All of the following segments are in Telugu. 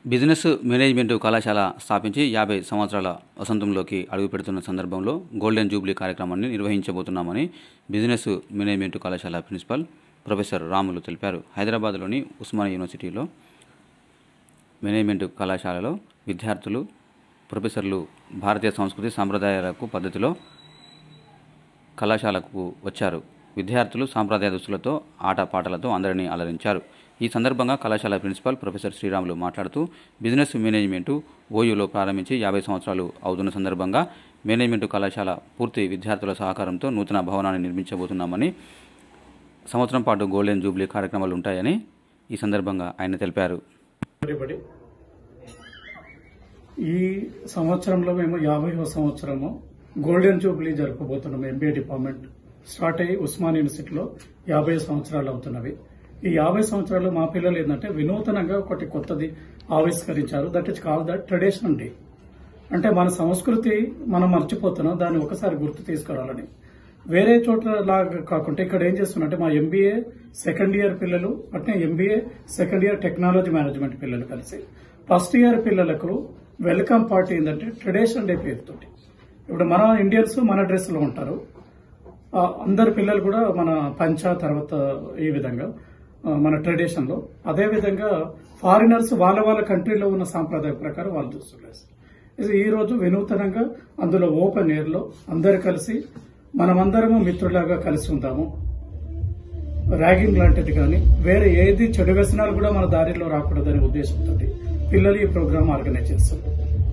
బిజినెస్ మేనేజ్మెంట్ కళాశాల స్థాపించి యాభై సంవత్సరాల వసంతంలోకి అడుగుపెడుతున్న సందర్భంలో గోల్డెన్ జూబ్లీ కార్యక్రమాన్ని నిర్వహించబోతున్నామని బిజినెస్ మేనేజ్మెంట్ కళాశాల ప్రిన్సిపల్ ప్రొఫెసర్ రాములు తెలిపారు హైదరాబాద్లోని ఉస్మానియా యూనివర్సిటీలో మేనేజ్మెంట్ కళాశాలలో విద్యార్థులు ప్రొఫెసర్లు భారతీయ సంస్కృతి సాంప్రదాయాలకు పద్ధతిలో కళాశాలకు వచ్చారు విద్యార్థులు సాంప్రదాయ దుస్తులతో ఆటపాటలతో అందరినీ అలరించారు ఈ సందర్భంగా కళాశాల ప్రిన్సిపాల్ ప్రొఫెసర్ శ్రీరాములు మాట్లాడుతూ బిజినెస్ మేనేజ్మెంటు ఓయూలో ప్రారంభించి యాభై సంవత్సరాలు అవుతున్న సందర్భంగా మేనేజ్మెంట్ కళాశాల పూర్తి విద్యార్థుల సహకారంతో నూతన భవనాన్ని నిర్మించబోతున్నామని సంవత్సరం పాటు గోల్డెన్ జూబ్లీ కార్యక్రమాలు ఉంటాయని ఈ సందర్భంగా ఆయన తెలిపారు everybody. ఈ సంవత్సరంలో మేము యాభైవ సంవత్సరము గోల్డెన్ జూబ్లీ జరుపుకోబోతున్నాం ఎంబీఏ డిపార్ట్మెంట్ స్టార్ట్ అయ్యి ఉస్మాన్ యూనివర్సిటీలో యాభై సంవత్సరాలు అవుతున్నవి ఈ యాభై సంవత్సరాలు మా పిల్లలు ఏంటంటే వినూతనంగా ఒకటి కొత్తది ఆవిష్కరించారు that is call that traditional day అంటే మన సంస్కృతి మనం మర్చిపోతున్నాం దాన్ని ఒకసారి గుర్తు తీసుకురావాలని వేరే చోట్ల లాగా కాకుండా ఇక్కడ ఏం చేస్తున్నట్టే మా ఎంబీఏ సెకండ్ ఇయర్ పిల్లలు అట్నే MBA second year technology management పిల్లలు కలిసి ఫస్ట్ ఇయర్ పిల్లలకు వెల్కమ్ పార్టీ ఏంటంటే ట్రెడిషనల్ డే పేరుతోటి ఇప్పుడు మన ఇండియన్స్ మన డ్రెస్లో ఉంటారు ఆ, అందరు పిల్లలు కూడా మన పంచ తర్వాత ఈ విధంగా ఆ, మన ట్రెడిషన్ లో అదే విధంగా ఫారినర్స్ వాళ్ళ వాళ్ళ కంట్రీలో ఉన్న సాంప్రదాయ ప్రకారం వాళ్ళు దుస్తులు వేస్తారు ఇది ఈ రోజు వినూతనంగా అందులో ఓపెన్ ఎయిర్ లో అందరు కలిసి మనమందరము మిత్రులాగా కలిసి ఉందాము ర్యాగింగ్ లాంటిది కానీ వేరే ఏది చెడు వ్యసనాలు కూడా మన దారిలో రాకూడదనే ఉద్దేశంతో పిల్లలు ఈ ప్రోగ్రామ్ ఆర్గనైజ్ చేస్తారు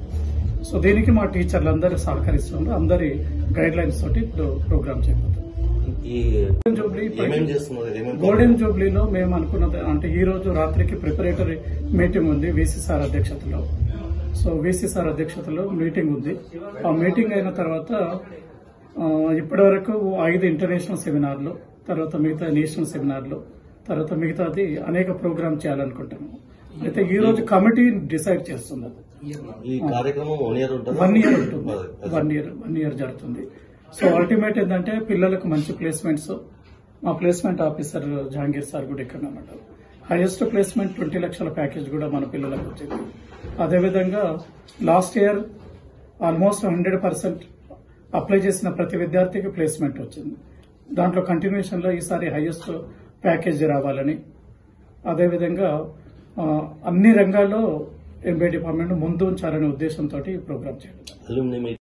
సో దీనికి మా టీచర్లు అందరూ సహకరిస్తున్నారు అందరి గైడ్ లైన్స్ తోటి ఇప్పుడు ప్రోగ్రామ్ చేయబోతుంది ఈ గోల్డెన్ జూబ్లీ ఏమేం చేస్తున్నారు ఏమేం గోల్డెన్ జూబ్లీలో మేము అనుకున్నది అంటే ఈ రోజు రాత్రికి ప్రిపరేటరీ మీటింగ్ ఉంది వీసీ సార్ అధ్యక్షతలో సో వీసీ సార్ అధ్యక్షతలో మీటింగ్ ఉంది ఆ మీటింగ్ అయిన తర్వాత ఆ, ఇప్పటి వరకు ఐదు ఇంటర్నేషనల్ సెమినార్లు తర్వాత మిగతా నేషనల్ సెమినార్లు తర్వాత మిగతాది అనేక ప్రోగ్రామ్ చేయాలనుకుంటున్నాము అయితే ఈ రోజు కమిటీ డిసైడ్ చేస్తుంది ఈ కార్యక్రమం వన్ ఇయర్ ఉంటుంది వన్ ఇయర్ ఉంటుంది వన్ ఇయర్ వన్ ఇయర్ జరుగుతుంది సో అల్టిమేట్ ఏంటంటే పిల్లలకు మంచి ప్లేస్మెంట్స్ మా ప్లేస్మెంట్ ఆఫీసర్ జహాంగీర్ సార్ కూడా ఇక్కడ అన్నమాట హైయెస్ట్ ప్లేస్మెంట్ ట్వంటీ లక్షల ప్యాకేజ్ కూడా మన పిల్లలకు వచ్చింది అదేవిధంగా last year almost hundred percent apply చేసిన ప్రతి విద్యార్థికి ప్లేస్మెంట్ వచ్చింది దాంట్లో కంటిన్యూషన్ లో ఈసారి హైయెస్ట్ ప్యాకేజ్ రావాలని అదేవిధంగా ఆ, అన్ని రంగాల్లో ఎంబీఏ డిపార్ట్మెంట్ ముందు ఉంచాలనే ఉద్దేశంతో ఈ ప్రోగ్రామ్ చేయడం అల్యూమినియం